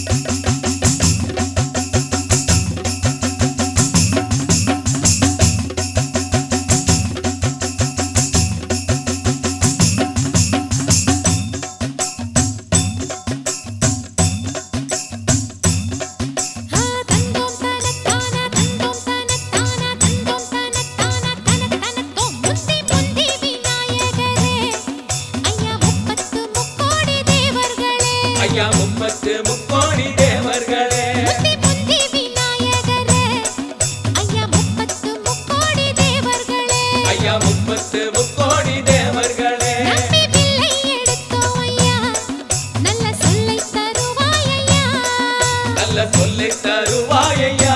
ஆ தந்தோம் தனத்தான தந்தோம் தனத்தான தந்தோம் தனத்தான தன தனத்தோம் முந்தி முந்தி விநாயகரே ஐயா முப்பத்து முக்கோடி தேவர்களே ஐயா முப்பத்து முக்கோடி தேவர்களே முந்தி முந்தி விநாயகரே ஐயா முப்பத்து முக்கோடி தேவர்களே ஐயா முப்பத்து முக்கோடி தேவர்களே நம்பி வில்லை எடுத்தோம் ஐயா நல்ல சொல்லை தருவாய் ஐயா நல்ல சொல்லை தருவாயையா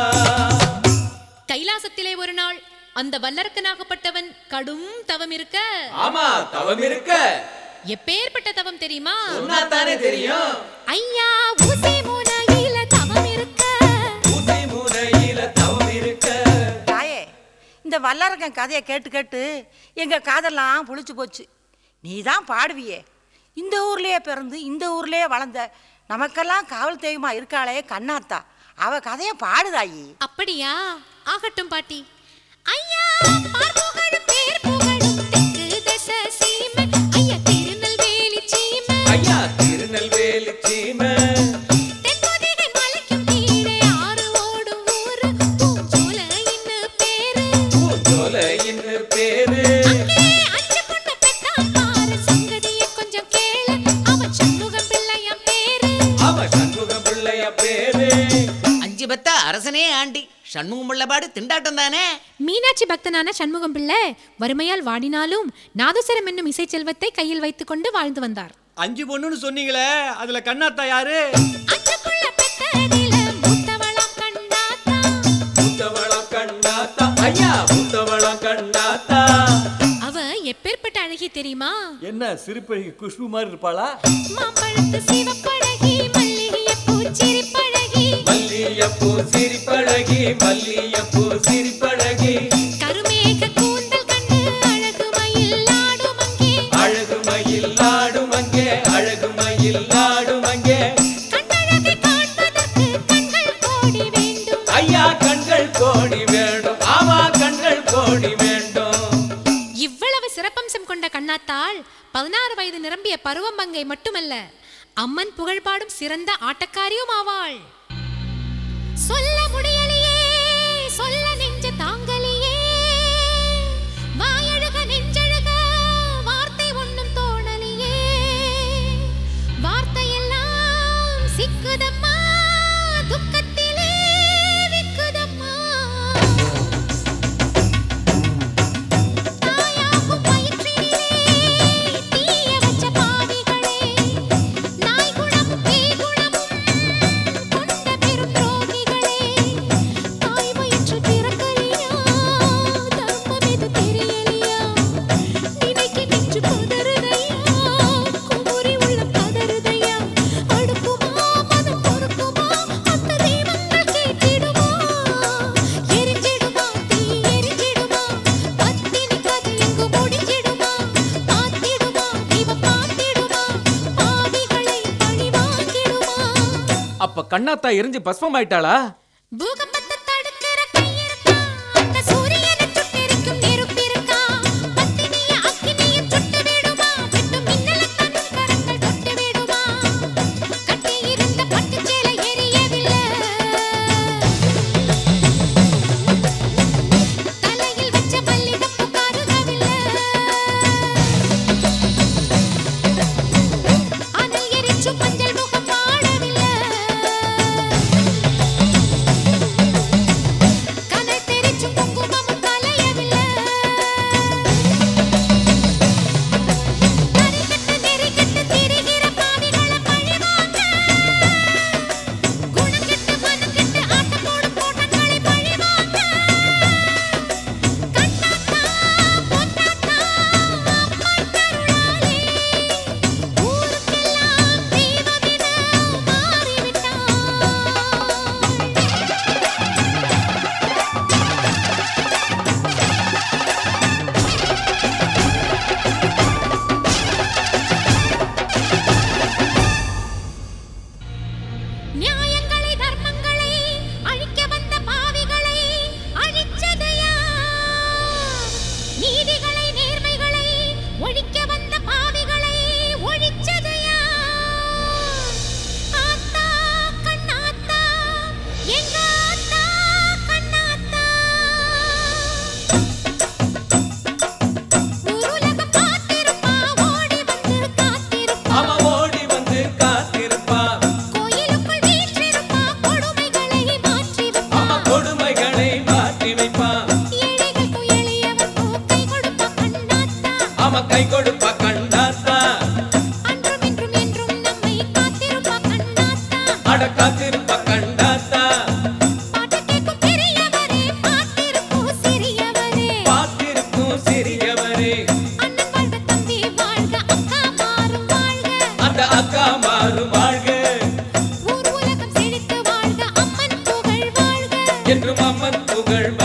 கைலாசத்திலே ஒரு நாள் அந்த வல்லரக்கனாகப்பட்டவன் கடும் தவம் இருக்க ஆமா தவம் இருக்க எப்பேற்பட்ட தவம் தெரியுமா சொன்னாத்தானே தெரியும் ஐயா ஊசி முனையில தவம் இருக்க ஊசி முனையில தவம் இருக்க தாயே இந்த வல்லரக்கன் கதையை கேட்டு கேட்டு எங்க காதெல்லாம் புளிச்சு போச்சு நீ தான் பாடுவியே இந்த ஊர்லயே பிறந்து இந்த ஊர்லயே வளர்ந்த நமக்கெல்லாம் காவல் தெய்வமா இருக்காளே கண்ணாத்தா அவ கதையை பாடுதாயி அப்படியா ஆகட்டும் பாட்டி ஐயா பார் புகழும் பேர் புகழும் தெற்கு தச சீமை ஐயா திருநெல்வேலி சீமை ஐயா திருநெல்வேலி சீமை தென்பொதிகை மலைக்கும் கீழே ஆறு ஓடும் ஊரு பூஞ்சோலைன்னு பேரு பூஞ்சோலையின் பேரு அங்கே அஞ்சு பொண்ணு பெத்தான் பாரு சங்கதியை கொஞ்சம் கேளு அவன் சண்முகம் பிள்ளையாம் பேரு அவ சண்முக பிள்ளைய பேரு அஞ்சு பத்த அரசனே ஆண்டி சண்முகம் பிள்ளைபாடு திண்டாட்டம் தானே மீனாட்சி பக்தனான சண்முகம் பிள்ளை வறுமையால் வாடினாலும் நாதஸ்வரம் என்னும் இசை செல்வத்தை கையில் வைத்துக்கொண்டு வாழ்ந்து வந்தார் அஞ்சு பொண்ணுன்னு சொன்னீங்களே அதுல கண்ணாத்தா யாரு அஞ்சு புள்ள பெத்ததில மூத்தவளாம் கண்டாத்தா புத்தவளம் கண்ணாத்தா ஐயா புத்தவளம் கண்ணாத்தா அவ எப்பேற்பட்ட அழகி தெரியுமா என்ன சிறுப்பழகி குஷ்பு மாதிரி இருப்பாளா மாம்பழத்து சிவப்பழகி மல்லிகைய பூச்சிரி பழகி மல்லியப்பூ சிரிப்பழகி மல்லியப்பூ சிரிப்பழகி கருமேக கூந்தல் கண்டு அழகு மயில் ஆடும் அங்கே அழகு மயில் ஆடும் அங்கே அழகு மயில் ஆடும் அங்கே கண்ணழகை காண்பதற்கு கண்கள் கோடி வேண்டும் ஐயா கண்கள் கோடி வேண்டும் ஆமா கண்கள் கோடி வேண்டும் இவ்வளவு சிறப்பம்சம் கொண்ட கண்ணாத்தாள் பதினாறு வயது நிரம்பிய பருவம்பங்கை மட்டுமல்ல அம்மன் புகழ்பாடும் சிறந்த ஆட்டக்காரியும் ஆவாள் சொல்ல முடியலையே சொல்ல நெஞ்ச தாங்கலையே வாயழுக நெஞ்சழுக வார்த்தை ஒண்ணும் தோணலையே வார்த்தையெல்லாம் சிக்குதம்மா துக்கத்திலே விக்குதம்மா தாயாகும் வயிற்றினிலே தீய வச்ச பாவிகளே நாய் குணம் பேய் குணமும் கொண்ட பெரும் துரோகிகளே தாய் வயிற்று பிறக்கலையா தர்மம் இது தெரியலையா நினைக்க நெஞ்சு பதறுதையா குமுறி உள்ள பதறுதையா அடுக்குமா மனம் பொறுக்குமா அந்த தெய்வங்கள் கேட்டிடுமா எரிஞ்சிடுமா தீ எரிஞ்சிடுமா பத்தினி கதை எங்கு முடிஞ்சிடுமா பார்த்திடுமா இவ பார்த்திடுமா பாவிகளை பழி வாங்கிடுமா அப்ப கண்ணாத்தா எரிஞ்சு பஸ்மம் ஆயிட்டாளா பூகம்பத்தை தடுக்கிற கை இருக்கா அந்த சூரியனை சுட்டெரிக்கும் நெருப்பு இருக்கா பத்தினிய அக்கினியும் சுட்டு விடுமா வெட்டும் மின்னலை தன் கரங்கள் தொட்டு விடுமா கட்டி இருந்த பட்டுச் சேலை எரியவில்லை தலையில் வச்ச மல்லிகைப்பூ கருகவில்லை அனல் எரிச்சும் மஞ்சள் முகம் வாடவில்லை அட காத்திருப்ப கண்ணாத்தா பாட்டு கேட்கும் பெரியவரே பார்த்திருக்கும் சிறியவரே பார்த்திருக்கும் சிறியவரே அண்ணன் வாழ்க தம்பி வாழ்க அக்கா மாறும் வாழ்க அந்த அக்கா மாறு வாழ்க ஊர் உலகம் செழித்து வாழ்க அம்மன் புகழ் வாழ்க என்றும் அம்மன் புகழ்